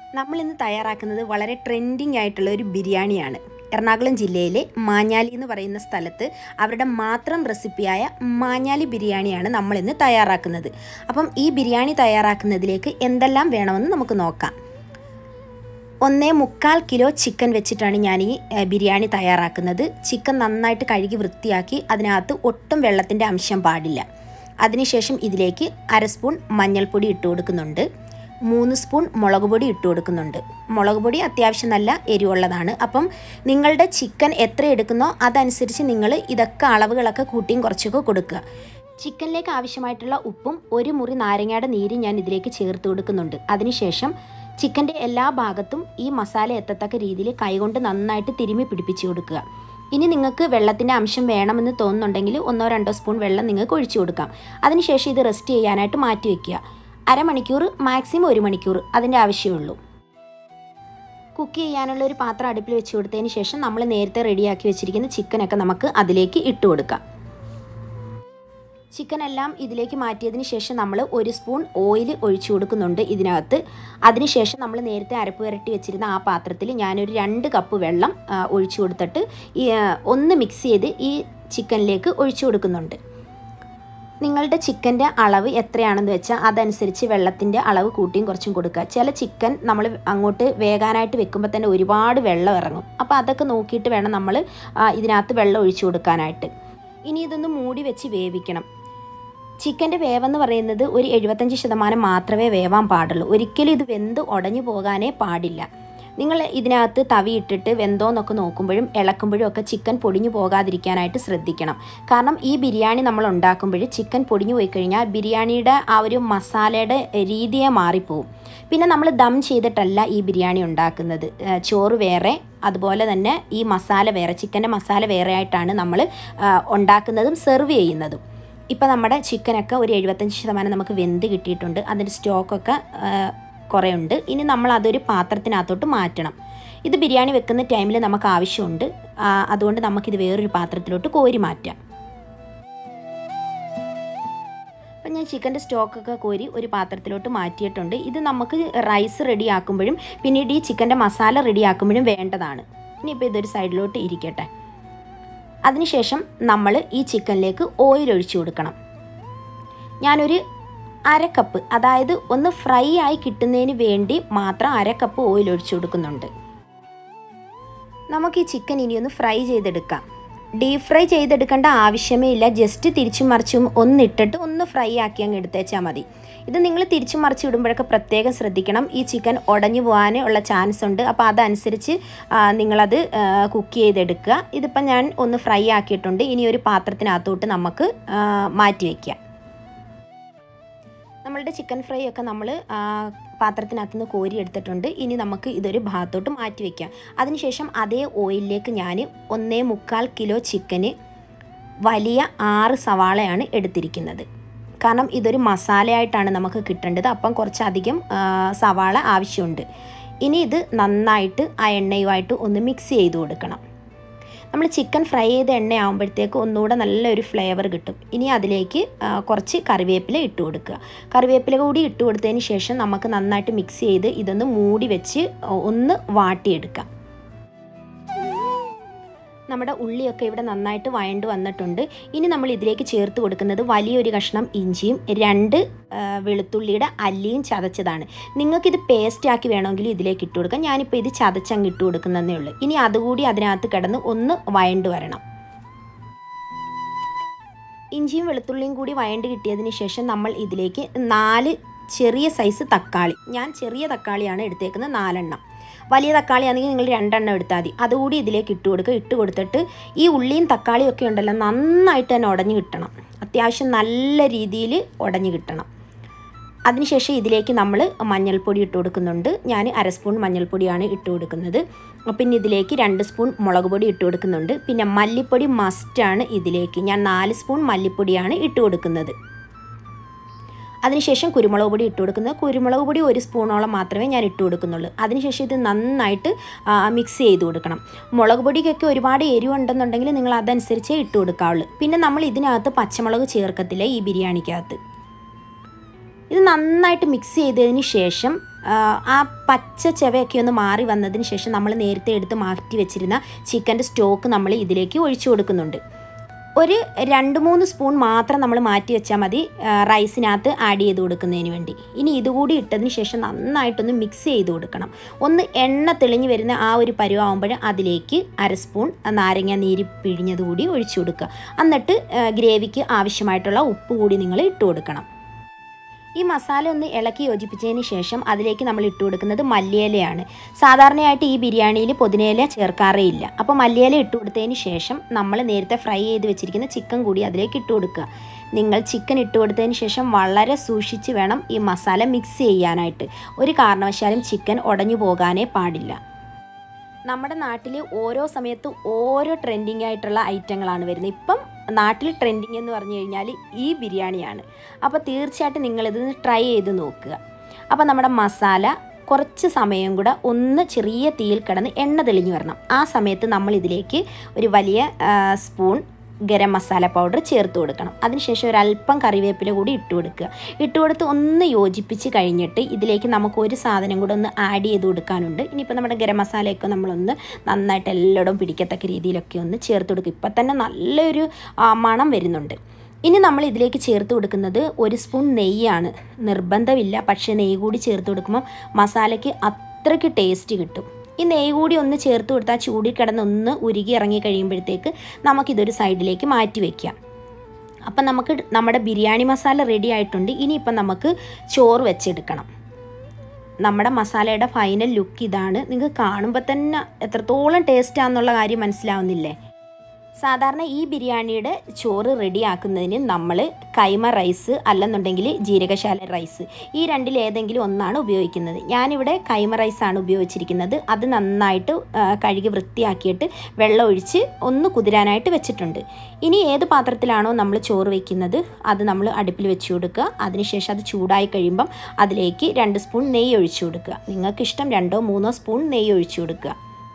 നമ്മൾ ഇന്ന് തയ്യാറാക്കുന്നത് വളരെ ട്രെൻഡിങ് ആയിട്ടുള്ള ഒരു ബിരിയാണിയാണ് എറണാകുളം ജില്ലയിലെ മാഞ്ഞാലി എന്ന് പറയുന്ന സ്ഥലത്ത് അവരുടെ മാത്രം റെസിപ്പിയായ മാഞ്ഞാലി ബിരിയാണിയാണ് നമ്മൾ ഇന്ന് തയ്യാറാക്കുന്നത് അപ്പം ഈ ബിരിയാണി തയ്യാറാക്കുന്നതിലേക്ക് എന്തെല്ലാം വേണമെന്ന് നമുക്ക് നോക്കാം ഒന്നേ മുക്കാൽ കിലോ ചിക്കൻ വെച്ചിട്ടാണ് ഞാൻ ഈ ഏ, ബിരിയാണി തയ്യാറാക്കുന്നത് ചിക്കൻ നന്നായിട്ട് കഴുകി വൃത്തിയാക്കി അതിനകത്ത് ഒട്ടും വെള്ളത്തിൻ്റെ അംശം പാടില്ല അതിനുശേഷം ഇതിലേക്ക് അര സ്പൂൺ മഞ്ഞൾപ്പൊടി ഇട്ട് കൊടുക്കുന്നുണ്ട് മൂന്ന് സ്പൂൺ മുളക് പൊടി ഇട്ട് കൊടുക്കുന്നുണ്ട് മുളക് പൊടി അത്യാവശ്യം നല്ല എരിവുള്ളതാണ് അപ്പം നിങ്ങളുടെ ചിക്കൻ എത്ര എടുക്കുന്നോ അതനുസരിച്ച് നിങ്ങൾ ഇതൊക്കെ അളവുകളൊക്കെ കൂട്ടിയും കുറച്ചൊക്കെ കൊടുക്കുക ചിക്കനിലേക്ക് ആവശ്യമായിട്ടുള്ള ഉപ്പും ഒരു മുറി നാരങ്ങയുടെ നീരും ഞാൻ ഇതിലേക്ക് ചേർത്ത് കൊടുക്കുന്നുണ്ട് അതിനുശേഷം ചിക്കൻ്റെ എല്ലാ ഭാഗത്തും ഈ മസാല എത്തത്തക്ക രീതിയിൽ കൈകൊണ്ട് നന്നായിട്ട് തിരുമ്മി പിടിപ്പിച്ച് കൊടുക്കുക ഇനി നിങ്ങൾക്ക് വെള്ളത്തിൻ്റെ അംശം വേണമെന്ന് തോന്നുന്നുണ്ടെങ്കിൽ ഒന്നോ രണ്ടോ സ്പൂൺ വെള്ളം നിങ്ങൾക്ക് ഒഴിച്ചു കൊടുക്കാം അതിനുശേഷം ഇത് റെസ്റ്റ് ചെയ്യാനായിട്ട് മാറ്റി വയ്ക്കുക അരമണിക്കൂർ മാക്സിമം ഒരു മണിക്കൂർ അതിൻ്റെ ആവശ്യമുള്ളൂ കുക്ക് ചെയ്യാനുള്ള ഒരു പാത്രം അടുപ്പിൽ വെച്ച് കൊടുത്തതിന് ശേഷം നമ്മൾ നേരത്തെ റെഡിയാക്കി വെച്ചിരിക്കുന്ന ചിക്കനൊക്കെ നമുക്ക് അതിലേക്ക് ഇട്ട് കൊടുക്കാം ചിക്കൻ എല്ലാം ഇതിലേക്ക് മാറ്റിയതിന് ശേഷം നമ്മൾ ഒരു സ്പൂൺ ഓയിൽ ഒഴിച്ചു കൊടുക്കുന്നുണ്ട് ഇതിനകത്ത് അതിനുശേഷം നമ്മൾ നേരത്തെ അരപ്പ് പുരട്ടി വെച്ചിരുന്ന ആ പാത്രത്തിൽ ഞാനൊരു രണ്ട് കപ്പ് വെള്ളം ആ, ഒഴിച്ചു കൊടുത്തിട്ട് ഈ ആ, ഒന്ന് മിക്സ് ചെയ്ത് ഈ ചിക്കനിലേക്ക് ഒഴിച്ചു കൊടുക്കുന്നുണ്ട് നിങ്ങളുടെ ചിക്കൻ്റെ അളവ് എത്രയാണെന്ന് വെച്ചാൽ അതനുസരിച്ച് വെള്ളത്തിൻ്റെ അളവ് കൂട്ടിയും കുറച്ചും കൊടുക്കുക ചില ചിക്കൻ നമ്മൾ അങ്ങോട്ട് വേകാനായിട്ട് വെക്കുമ്പോൾ തന്നെ ഒരുപാട് വെള്ളം ഇറങ്ങും അപ്പോൾ അതൊക്കെ നോക്കിയിട്ട് വേണം നമ്മൾ ഇതിനകത്ത് വെള്ളം ഒഴിച്ചു കൊടുക്കാനായിട്ട് ഇനി ഇതൊന്ന് മൂടി വെച്ച് വേവിക്കണം ചിക്കൻ്റെ വേവെന്ന് പറയുന്നത് ഒരു എഴുപത്തഞ്ച് ശതമാനം മാത്രമേ വേവാൻ പാടുള്ളൂ ഒരിക്കലും ഇത് വെന്ത് ഉടഞ്ഞു പോകാനേ പാടില്ല നിങ്ങൾ ഇതിനകത്ത് തവി ഇട്ടിട്ട് വെന്തോന്നൊക്കെ നോക്കുമ്പോഴും ഇളക്കുമ്പോഴും ഒക്കെ ചിക്കൻ പൊടിഞ്ഞു പോകാതിരിക്കാനായിട്ട് ശ്രദ്ധിക്കണം കാരണം ഈ ബിരിയാണി നമ്മൾ ഉണ്ടാക്കുമ്പോൾ ചിക്കൻ പൊടിഞ്ഞു പോയി കഴിഞ്ഞാൽ ബിരിയാണിയുടെ ആ ഒരു മസാലയുടെ രീതിയെ മാറിപ്പോവും പിന്നെ നമ്മൾ ദം ചെയ്തിട്ടല്ല ഈ ബിരിയാണി ഉണ്ടാക്കുന്നത് ഏഹ് ചോറ് വേറെ അതുപോലെ തന്നെ ഈ മസാല വേറെ ചിക്കൻ്റെ മസാല വേറെ ആയിട്ടാണ് നമ്മൾ ഉണ്ടാക്കുന്നതും സെർവ് ചെയ്യുന്നതും ഇപ്പം നമ്മുടെ ചിക്കനൊക്കെ ഒരു എഴുപത്തഞ്ച് ശതമാനം നമുക്ക് വെന്ത് കിട്ടിയിട്ടുണ്ട് അതിൻ്റെ സ്റ്റോക്കൊക്കെ കുറേ ഉണ്ട് ഇനി നമ്മൾ അതൊരു പാത്രത്തിനകത്തോട്ട് മാറ്റണം ഇത് ബിരിയാണി വെക്കുന്ന ടൈമിൽ നമുക്ക് ആവശ്യമുണ്ട് ആ, അതുകൊണ്ട് നമുക്കിത് വേറൊരു പാത്രത്തിലോട്ട് കോരി മാറ്റാം അപ്പം ഞാൻ ചിക്കൻ്റെ സ്റ്റോക്കൊക്കെ കോരി ഒരു പാത്രത്തിലോട്ട് മാറ്റിയിട്ടുണ്ട് ഇത് നമുക്ക് റൈസ് റെഡി ആക്കുമ്പോഴും പിന്നീട് ഈ ചിക്കൻ്റെ മസാല റെഡി ആക്കുമ്പോഴും വേണ്ടതാണ് ഇനിയിപ്പോൾ ഇതൊരു സൈഡിലോട്ട് ഇരിക്കട്ടെ അതിനുശേഷം നമ്മൾ ഈ ചിക്കനിലേക്ക് ഓയിൽ ഒഴിച്ചു കൊടുക്കണം ഞാനൊരു അര കപ്പ് അതായത് ഒന്ന് ഫ്രൈ ആയി കിട്ടുന്നതിന് വേണ്ടി മാത്രം അര കപ്പ് ഓയിൽ ഒഴിച്ചു കൊടുക്കുന്നുണ്ട് നമുക്ക് ഈ ചിക്കൻ ഇനി ഒന്ന് ഫ്രൈ ചെയ്തെടുക്കാം ഡീപ് ഫ്രൈ ചെയ്തെടുക്കേണ്ട ആവശ്യമേ ഇല്ല ജസ്റ്റ് തിരിച്ചും മറിച്ചും ഒന്നിട്ടിട്ട് ഒന്ന് ഫ്രൈ ആക്കി അങ്ങ് എടുത്തേച്ചാൽ മതി ഇത് നിങ്ങൾ തിരിച്ചും മറിച്ച് ഇടുമ്പോഴൊക്കെ പ്രത്യേകം ശ്രദ്ധിക്കണം ഈ ചിക്കൻ ഉടഞ്ഞു പോകാൻ ഉള്ള ചാൻസ് ഉണ്ട് അപ്പോൾ അതനുസരിച്ച് ആ, നിങ്ങളത് കുക്ക് ചെയ്തെടുക്കുക ഇതിപ്പം ഞാൻ ഒന്ന് ഫ്രൈ ആക്കിയിട്ടുണ്ട് ഇനി ഒരു പാത്രത്തിനകത്തോട്ട് നമുക്ക് ആ, മാറ്റി വയ്ക്കാം നമ്മളുടെ ചിക്കൻ ഫ്രൈ ഒക്കെ നമ്മൾ പാത്രത്തിനകത്ത് നിന്ന് കോരി എടുത്തിട്ടുണ്ട് ഇനി നമുക്ക് ഇതൊരു ഭാഗത്തോട്ട് മാറ്റി വയ്ക്കാം അതിനുശേഷം അതേ ഓയിലിലേക്ക് ഞാൻ ഒന്നേ മുക്കാൽ കിലോ ചിക്കന് വലിയ ആറ് സവാളയാണ് എടുത്തിരിക്കുന്നത് കാരണം ഇതൊരു മസാലയായിട്ടാണ് നമുക്ക് കിട്ടേണ്ടത് അപ്പം കുറച്ചധികം ആ, സവാള ആവശ്യമുണ്ട് ഇനി ഇത് നന്നായിട്ട് ആ എണ്ണയുമായിട്ട് ഒന്ന് മിക്സ് ചെയ്ത് കൊടുക്കണം നമ്മൾ ചിക്കൻ ഫ്രൈ ചെയ്ത എണ്ണ ആകുമ്പോഴത്തേക്ക് ഒന്നുകൂടെ നല്ലൊരു ഫ്ലേവർ കിട്ടും ഇനി അതിലേക്ക് ആ, കുറച്ച് കറിവേപ്പില ഇട്ട് കൊടുക്കുക കറിവേപ്പില കൂടി ഇട്ട് കൊടുത്തതിന് ശേഷം നമുക്ക് നന്നായിട്ട് മിക്സ് ചെയ്ത് ഇതൊന്ന് മൂടി വെച്ച് ഒന്ന് വാട്ടിയെടുക്കാം നമ്മുടെ ഉള്ളിയൊക്കെ ഇവിടെ നന്നായിട്ട് വഴണ്ട് വന്നിട്ടുണ്ട് ഇനി നമ്മൾ ഇതിലേക്ക് ചേർത്ത് കൊടുക്കുന്നത് വലിയൊരു കഷ്ണം ഇഞ്ചിയും രണ്ട് ആ, വെളുത്തുള്ളിയുടെ അല്ലിയും ചതച്ചതാണ് നിങ്ങൾക്കിത് പേസ്റ്റ് ആക്കി വേണമെങ്കിൽ ഇതിലേക്ക് ഇട്ട് കൊടുക്കാം ഞാനിപ്പോൾ ഇത് ചതച്ചങ്ങ് ഇട്ട് കൊടുക്കുന്നതേ ഉള്ളൂ ഇനി അതുകൂടി അതിനകത്ത് കിടന്ന് ഒന്ന് വഴണ്ട് വരണം ഇഞ്ചിയും വെളുത്തുള്ളിയും കൂടി വഴണ്ട് കിട്ടിയതിന് ശേഷം നമ്മൾ ഇതിലേക്ക് നാല് ചെറിയ സൈസ് തക്കാളി ഞാൻ ചെറിയ തക്കാളിയാണ് എടുത്തേക്കുന്നത് നാലെണ്ണം വലിയ തക്കാളി ആണെങ്കിൽ നിങ്ങൾ രണ്ടെണ്ണം എടുത്താൽ മതി അതുകൂടി ഇതിലേക്ക് ഇട്ട് കൊടുക്കുക ഇട്ട് കൊടുത്തിട്ട് ഈ ഉള്ളിയും തക്കാളിയും ഒക്കെ ഉണ്ടല്ലോ നന്നായിട്ട് തന്നെ ഉടഞ്ഞു കിട്ടണം അത്യാവശ്യം നല്ല രീതിയിൽ ഉടഞ്ഞു കിട്ടണം അതിനുശേഷം ഇതിലേക്ക് നമ്മൾ മഞ്ഞൾപ്പൊടി ഇട്ട് കൊടുക്കുന്നുണ്ട് ഞാൻ അര സ്പൂൺ മഞ്ഞൾപ്പൊടിയാണ് ഇട്ട് കൊടുക്കുന്നത് പിന്നെ ഇതിലേക്ക് രണ്ട് സ്പൂൺ മുളക് പൊടി ഇട്ട് കൊടുക്കുന്നുണ്ട് പിന്നെ മല്ലിപ്പൊടി മസ്റ്റാണ് ഇതിലേക്ക് ഞാൻ നാല് സ്പൂൺ മല്ലിപ്പൊടിയാണ് ഇട്ട് കൊടുക്കുന്നത് അതിനുശേഷം കുരുമുളക് പൊടി ഇട്ട് കൊടുക്കുന്നത് കുരുമുളക് പൊടി ഒരു സ്പൂണോളം മാത്രമേ ഞാൻ ഇട്ട് കൊടുക്കുന്നുള്ളൂ അതിനുശേഷം ഇത് നന്നായിട്ട് മിക്സ് ചെയ്ത് കൊടുക്കണം മുളക് പൊടിക്കൊക്കെ ഒരുപാട് എരിവുണ്ടെന്നുണ്ടെങ്കിൽ നിങ്ങൾ അതനുസരിച്ചേ ഇട്ട് കൊടുക്കാവുള്ളൂ പിന്നെ നമ്മൾ ഇതിനകത്ത് പച്ചമുളക് ചേർക്കത്തില്ല ഈ ബിരിയാണിക്കകത്ത് ഇത് നന്നായിട്ട് മിക്സ് ചെയ്തതിന് ശേഷം ആ, ആ പച്ച ചെവയൊക്കെ ഒന്ന് മാറി വന്നതിന് ശേഷം നമ്മൾ നേരത്തെ എടുത്ത് മാറ്റി വെച്ചിരുന്ന ചിക്കൻ്റെ സ്റ്റോക്ക് നമ്മൾ ഇതിലേക്ക് ഒഴിച്ചു കൊടുക്കുന്നുണ്ട് ഒരു രണ്ട് മൂന്ന് സ്പൂൺ മാത്രം നമ്മൾ മാറ്റി വെച്ചാൽ മതി ആ, റൈസിനകത്ത് ആഡ് ചെയ്ത് കൊടുക്കുന്നതിന് വേണ്ടി ഇനി ഇതുകൂടി ഇട്ടതിന് ശേഷം നന്നായിട്ടൊന്ന് മിക്സ് ചെയ്ത് കൊടുക്കണം ഒന്ന് എണ്ണ തെളിഞ്ഞ് വരുന്ന ആ ഒരു പരുവാകുമ്പോൾ അതിലേക്ക് അര സ്പൂൺ നാരങ്ങ നീര് പിഴിഞ്ഞത് കൂടി ഒഴിച്ചു കൊടുക്കുക എന്നിട്ട് ആ, ഗ്രേവിക്ക് ആവശ്യമായിട്ടുള്ള ഉപ്പ് കൂടി നിങ്ങൾ ഇട്ട് കൊടുക്കണം ഈ മസാല ഒന്ന് ഇളക്കി യോജിപ്പിച്ചതിന് ശേഷം അതിലേക്ക് നമ്മൾ ഇട്ട് കൊടുക്കുന്നത് മല്ലിയിലയാണ് സാധാരണയായിട്ട് ഈ ബിരിയാണിയിൽ പുതിനയില ചേർക്കാറേ ഇല്ല അപ്പോൾ മല്ലിയില ഇട്ട് കൊടുത്തതിന് ശേഷം നമ്മൾ നേരത്തെ ഫ്രൈ ചെയ്ത് വെച്ചിരിക്കുന്ന ചിക്കൻ കൂടി അതിലേക്ക് ഇട്ട് കൊടുക്കുക നിങ്ങൾ ചിക്കൻ ഇട്ട് കൊടുത്തതിന് ശേഷം വളരെ സൂക്ഷിച്ച് വേണം ഈ മസാല മിക്സ് ചെയ്യാനായിട്ട് ഒരു കാരണവശാലും ചിക്കൻ ഉടഞ്ഞു പോകാനേ പാടില്ല നമ്മുടെ നാട്ടിൽ ഓരോ സമയത്ത് ഓരോ ട്രെൻഡിങ് ആയിട്ടുള്ള ഐറ്റങ്ങളാണ് വരുന്നത് ഇപ്പം നാട്ടിൽ ട്രെൻഡിങ് എന്ന് പറഞ്ഞു കഴിഞ്ഞാൽ ഈ ബിരിയാണിയാണ് അപ്പോൾ തീർച്ചയായിട്ടും നിങ്ങളിത് ട്രൈ ചെയ്ത് നോക്കുക അപ്പോൾ നമ്മുടെ മസാല കുറച്ച് സമയം കൂടെ ഒന്ന് ചെറിയ തീയിൽ കിടന്ന് എണ്ണ തെളിഞ്ഞു വരണം ആ സമയത്ത് നമ്മൾ ഇതിലേക്ക് ഒരു വലിയ ആ, സ്പൂൺ ഗരം മസാല പൗഡർ ചേർത്ത് കൊടുക്കണം അതിനുശേഷം ഒരല്പം കറിവേപ്പില കൂടി ഇട്ട് കൊടുക്കുക ഇട്ട് കൊടുത്ത് ഒന്ന് യോജിപ്പിച്ച് കഴിഞ്ഞിട്ട് ഇതിലേക്ക് നമുക്ക് ഒരു സാധനം കൂടെ ഒന്ന് ആഡ് ചെയ്ത് കൊടുക്കാനുണ്ട് ഇനിയിപ്പോൾ നമ്മുടെ ഗരം മസാലയൊക്കെ നമ്മളൊന്ന് നന്നായിട്ട് എല്ലായിടവും പിടിക്കത്തക്ക രീതിയിലൊക്കെ ഒന്ന് ചേർത്ത് കൊടുക്കുക ഇപ്പം തന്നെ നല്ലൊരു ആ, മണം വരുന്നുണ്ട് ഇനി നമ്മൾ ഇതിലേക്ക് ചേർത്ത് കൊടുക്കുന്നത് ഒരു സ്പൂൺ നെയ്യാണ് നിർബന്ധമില്ല പക്ഷേ നെയ്യ് കൂടി ചേർത്ത് കൊടുക്കുമ്പോൾ മസാലയ്ക്ക് അത്രയ്ക്ക് ടേസ്റ്റ് കിട്ടും ഈ നെയ്യ് കൂടി ഒന്ന് ചേർത്ത് കൊടുത്താൽ ചൂടി കിടന്ന് ഒന്ന് ഉരുകി ഇറങ്ങി കഴിയുമ്പോഴത്തേക്ക് നമുക്കിതൊരു സൈഡിലേക്ക് മാറ്റി വയ്ക്കാം അപ്പം നമുക്ക് നമ്മുടെ ബിരിയാണി മസാല റെഡി ആയിട്ടുണ്ട് ഇനിയിപ്പം നമുക്ക് ചോറ് വെച്ചെടുക്കണം നമ്മുടെ മസാലയുടെ ഫൈനൽ ലുക്ക് ഇതാണ് നിങ്ങൾക്ക് കാണുമ്പോൾ തന്നെ എത്രത്തോളം ടേസ്റ്റ് ആണെന്നുള്ള കാര്യം മനസ്സിലാവുന്നില്ലേ സാധാരണ ഈ ബിരിയാണിയുടെ ചോറ് റെഡിയാക്കുന്നതിന് നമ്മൾ കൈമ റൈസ് അല്ലെന്നുണ്ടെങ്കിൽ ജീരകശാല റൈസ് ഈ രണ്ടിൽ ഏതെങ്കിലും ഒന്നാണ് ഉപയോഗിക്കുന്നത് ഞാനിവിടെ കൈമ റൈസാണ് ഉപയോഗിച്ചിരിക്കുന്നത് അത് നന്നായിട്ട് ആ, കഴുകി വൃത്തിയാക്കിയിട്ട് വെള്ളം ഒഴിച്ച് ഒന്ന് കുതിരാനായിട്ട് വെച്ചിട്ടുണ്ട് ഇനി ഏത് പാത്രത്തിലാണോ നമ്മൾ ചോറ് വയ്ക്കുന്നത് അത് നമ്മൾ അടുപ്പിൽ വെച്ച് കൊടുക്കുക അതിനുശേഷം അത് ചൂടായി കഴിയുമ്പം അതിലേക്ക് രണ്ട് സ്പൂൺ നെയ്യ് ഒഴിച്ചു കൊടുക്കുക നിങ്ങൾക്ക് ഇഷ്ടം രണ്ടോ മൂന്നോ സ്പൂൺ നെയ്യ് ഒഴിച്ചു കൊടുക്കുക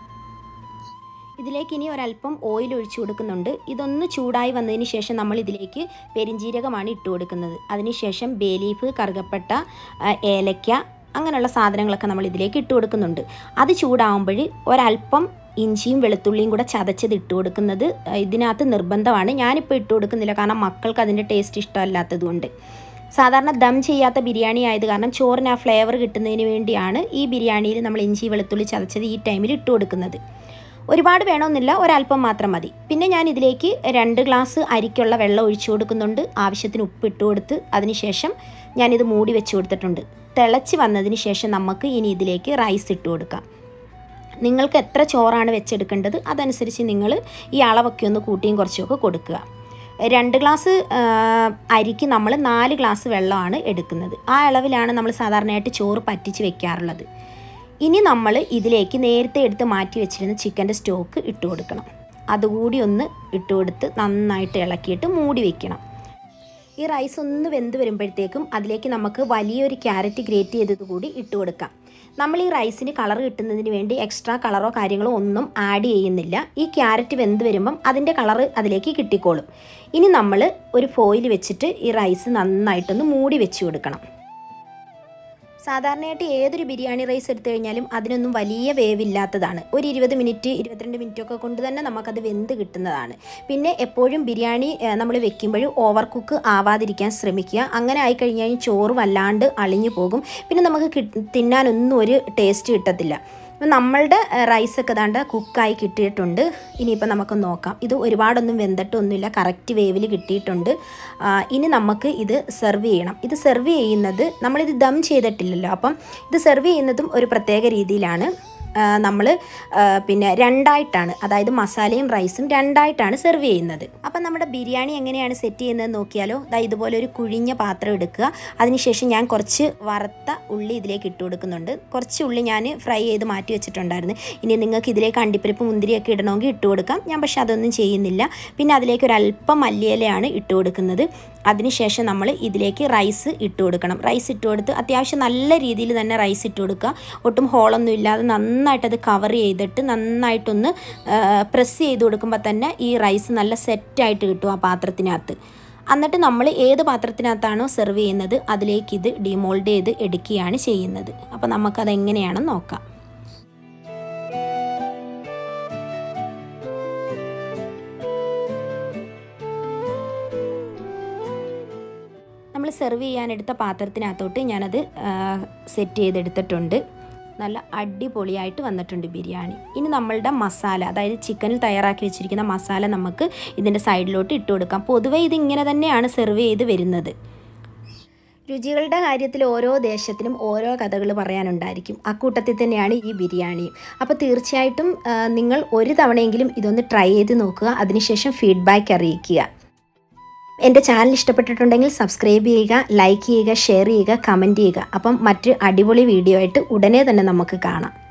ഇതിലേക്ക് ഇനി ഒരല്പം ഓയിൽ ഒഴിച്ചു കൊടുക്കുന്നുണ്ട് ഇതൊന്ന് ചൂടായി വന്നതിന് ശേഷം നമ്മൾ ഇതിലേക്ക് പെരിഞ്ജീരകമാണ് ഇട്ട് കൊടുക്കുന്നത് അതിനുശേഷം ബേലീഫ് കറുകപ്പട്ട ആ, ഏലക്ക അങ്ങനെയുള്ള സാധനങ്ങളൊക്കെ നമ്മൾ ഇതിലേക്ക് ഇട്ട് കൊടുക്കുന്നുണ്ട് അത് ചൂടാകുമ്പോൾ ഒരല്പം ഇഞ്ചിയും വെളുത്തുള്ളിയും കൂടെ ചതച്ചത് ഇട്ട് കൊടുക്കുന്നത് ആ, ഇതിനകത്ത് നിർബന്ധമാണ് ഞാനിപ്പോൾ ഇട്ട് കൊടുക്കുന്നില്ല കാരണം മക്കൾക്ക് അതിൻ്റെ ടേസ്റ്റ് ഇഷ്ടമല്ലാത്തതുകൊണ്ട് സാധാരണ ദം ചെയ്യാത്ത ബിരിയാണി ആയത് കാരണം ചോറിന് ആ ഫ്ലേവർ കിട്ടുന്നതിന് വേണ്ടിയാണ് ഈ ബിരിയാണിയിൽ നമ്മൾ ഇഞ്ചി വെളുത്തുള്ളി ചതച്ചത് ഈ ടൈമിൽ ഇട്ട് കൊടുക്കുന്നത് ഒരുപാട് വേണമെന്നില്ല ഒരല്പം മാത്രം മതി പിന്നെ ഞാൻ ഇതിലേക്ക് രണ്ട് ഗ്ലാസ് അരിക്കുള്ള വെള്ളം ഒഴിച്ചു കൊടുക്കുന്നുണ്ട് ആവശ്യത്തിന് ഉപ്പ് ഇട്ട് കൊടുത്ത് അതിനുശേഷം ഞാനിത് മൂടി വെച്ച് കൊടുത്തിട്ടുണ്ട് തിളച്ച് വന്നതിന് ശേഷം നമുക്ക് ഇനി ഇതിലേക്ക് റൈസ് ഇട്ട് കൊടുക്കാം നിങ്ങൾക്ക് എത്ര ചോറാണ് വെച്ചെടുക്കേണ്ടത് അതനുസരിച്ച് നിങ്ങൾ ഈ അളവൊക്കെ ഒന്ന് കൂട്ടിയും കുറച്ചുമൊക്കെ കൊടുക്കുക രണ്ട് ഗ്ലാസ് ആ, അരിക്ക് നമ്മൾ നാല് ഗ്ലാസ് വെള്ളമാണ് എടുക്കുന്നത് ആ അളവിലാണ് നമ്മൾ സാധാരണയായിട്ട് ചോറ് പറ്റിച്ച് വെക്കാറുള്ളത് ഇനി നമ്മൾ ഇതിലേക്ക് നേരത്തെ എടുത്ത് മാറ്റി വെച്ചിരുന്ന ചിക്കൻ്റെ സ്റ്റോക്ക് ഇട്ട് കൊടുക്കണം അതുകൂടി ഒന്ന് ഇട്ട് കൊടുത്ത് നന്നായിട്ട് ഇളക്കിയിട്ട് മൂടി വെക്കണം ഈ റൈസ് ഒന്ന് വെന്ത് വരുമ്പോഴത്തേക്കും അതിലേക്ക് നമുക്ക് വലിയൊരു ക്യാരറ്റ് ഗ്രേറ്റ് ചെയ്തത് കൂടി ഇട്ട് കൊടുക്കാം നമ്മൾ ഈ റൈസിന് കളർ കിട്ടുന്നതിന് വേണ്ടി എക്സ്ട്രാ കളറോ കാര്യങ്ങളോ ഒന്നും ആഡ് ചെയ്യുന്നില്ല ഈ ക്യാരറ്റ് വെന്ത് വരുമ്പം അതിൻ്റെ കളറ് അതിലേക്ക് കിട്ടിക്കോളും ഇനി നമ്മൾ ഒരു ഫോയിൽ വെച്ചിട്ട് ഈ റൈസ് നന്നായിട്ടൊന്ന് മൂടി വെച്ച് കൊടുക്കണം സാധാരണയായിട്ട് ഏതൊരു ബിരിയാണി റൈസ് എടുത്തു കഴിഞ്ഞാലും അതിനൊന്നും വലിയ വേവില്ലാത്തതാണ് ഒരു ഇരുപത് മിനിറ്റ് ഇരുപത്തിരണ്ട് മിനിറ്റ് ഒക്കെ കൊണ്ട് തന്നെ നമുക്കത് വെന്ത് കിട്ടുന്നതാണ് പിന്നെ എപ്പോഴും ബിരിയാണി നമ്മൾ വെക്കുമ്പോൾ ഓവർ കുക്ക് ആവാതിരിക്കാൻ ശ്രമിക്കുക അങ്ങനെ ആയി കഴിഞ്ഞാൽ ചോറ് വല്ലാണ്ട് അളിഞ്ഞു പോകും പിന്നെ നമുക്ക് കിട്ട് തിന്നാനൊന്നും ഒരു ടേസ്റ്റ് കിട്ടത്തില്ല അപ്പം നമ്മളുടെ റൈസൊക്കെ ദാണ്ട് കുക്കായി കിട്ടിയിട്ടുണ്ട് ഇനിയിപ്പോൾ നമുക്ക് നോക്കാം ഇത് ഒരുപാടൊന്നും വെന്തിട്ടൊന്നുമില്ല കറക്റ്റ് വേവിൽ കിട്ടിയിട്ടുണ്ട് ആ, ഇനി നമുക്ക് ഇത് സെർവ് ചെയ്യണം ഇത് സെർവ് ചെയ്യുന്നത് നമ്മളിത് ദം ചെയ്തിട്ടില്ലല്ലോ അപ്പം ഇത് സെർവ് ചെയ്യുന്നതും ഒരു പ്രത്യേക രീതിയിലാണ് നമ്മൾ പിന്നെ രണ്ടായിട്ടാണ് അതായത് മസാലയും റൈസും രണ്ടായിട്ടാണ് സെർവ് ചെയ്യുന്നത് അപ്പം നമ്മുടെ ബിരിയാണി എങ്ങനെയാണ് സെറ്റ് ചെയ്യുന്നത് നോക്കിയാലോ ദാ ഇതുപോലെ ഒരു കുഴിഞ്ഞ പാത്രം എടുക്കുക അതിനുശേഷം ഞാൻ കുറച്ച് വറുത്ത ഉള്ളി ഇതിലേക്ക് ഇട്ട് കൊടുക്കുന്നുണ്ട് കുറച്ച് ഉള്ളി ഞാൻ ഫ്രൈ ചെയ്ത് മാറ്റി വെച്ചിട്ടുണ്ടായിരുന്നു ഇനി നിങ്ങൾക്ക് ഇതിലേക്ക് അണ്ടിപ്പരിപ്പ് മുന്തിരിയൊക്കെ ഇടണമെങ്കിൽ ഇട്ട് കൊടുക്കാം ഞാൻ പക്ഷെ അതൊന്നും ചെയ്യുന്നില്ല പിന്നെ അതിലേക്ക് ഒരു അല്പം മല്ലിയിലയാണ് ഇട്ട് കൊടുക്കുന്നത് അതിനുശേഷം നമ്മൾ ഇതിലേക്ക് റൈസ് ഇട്ട് കൊടുക്കണം റൈസ് ഇട്ട് കൊടുത്ത് അത്യാവശ്യം നല്ല രീതിയിൽ തന്നെ റൈസ് ഇട്ട് കൊടുക്കുക ഒട്ടും ഹോളൊന്നും ഇല്ലാതെ നന്നായിട്ട് അത് കവർ ചെയ്തിട്ട് നന്നായിട്ടൊന്ന് പ്രസ് ചെയ്ത് കൊടുക്കുമ്പോൾ തന്നെ ഈ റൈസ് നല്ല സെറ്റായിട്ട് കിട്ടും ആ പാത്രത്തിനകത്ത് എന്നിട്ട് നമ്മൾ ഏത് പാത്രത്തിനകത്താണോ സെർവ് ചെയ്യുന്നത് അതിലേക്ക് ഇത് ഡിമോൾഡ് ചെയ്ത് എടുക്കുകയാണ് ചെയ്യുന്നത് അപ്പോൾ നമുക്കത് എങ്ങനെയാണെന്ന് നോക്കാം നമ്മൾ സെർവ് ചെയ്യാനെടുത്ത പാത്രത്തിനകത്തോട്ട് ഞാനത് സെറ്റ് ചെയ്തെടുത്തിട്ടുണ്ട് നല്ല അടിപൊളിയായിട്ട് വന്നിട്ടുണ്ട് ബിരിയാണി ഇനി നമ്മളുടെ മസാല അതായത് ചിക്കനിൽ തയ്യാറാക്കി വെച്ചിരിക്കുന്ന മസാല നമുക്ക് ഇതിൻ്റെ സൈഡിലോട്ട് ഇട്ട് കൊടുക്കാം പൊതുവേ ഇത് ഇങ്ങനെ തന്നെയാണ് സെർവ് ചെയ്ത് വരുന്നത് രുചികളുടെ കാര്യത്തിൽ ഓരോ ദേശത്തിനും ഓരോ കഥകൾ പറയാനുണ്ടായിരിക്കും അക്കൂട്ടത്തിൽ തന്നെയാണ് ഈ ബിരിയാണിയും അപ്പോൾ തീർച്ചയായിട്ടും ആ, നിങ്ങൾ ഒരു തവണയെങ്കിലും ഇതൊന്ന് ട്രൈ ചെയ്ത് നോക്കുക അതിനുശേഷം ഫീഡ്ബാക്ക് അറിയിക്കുക എൻ്റെ ചാനൽ ഇഷ്ടപ്പെട്ടിട്ടുണ്ടെങ്കിൽ സബ്സ്ക്രൈബ് ചെയ്യുക ലൈക്ക് ചെയ്യുക ഷെയർ ചെയ്യുക കമൻറ്റ് ചെയ്യുക അപ്പം മറ്റ് അടിപൊളി വീഡിയോ ആയിട്ട് ഉടനെ തന്നെ നമുക്ക് കാണാം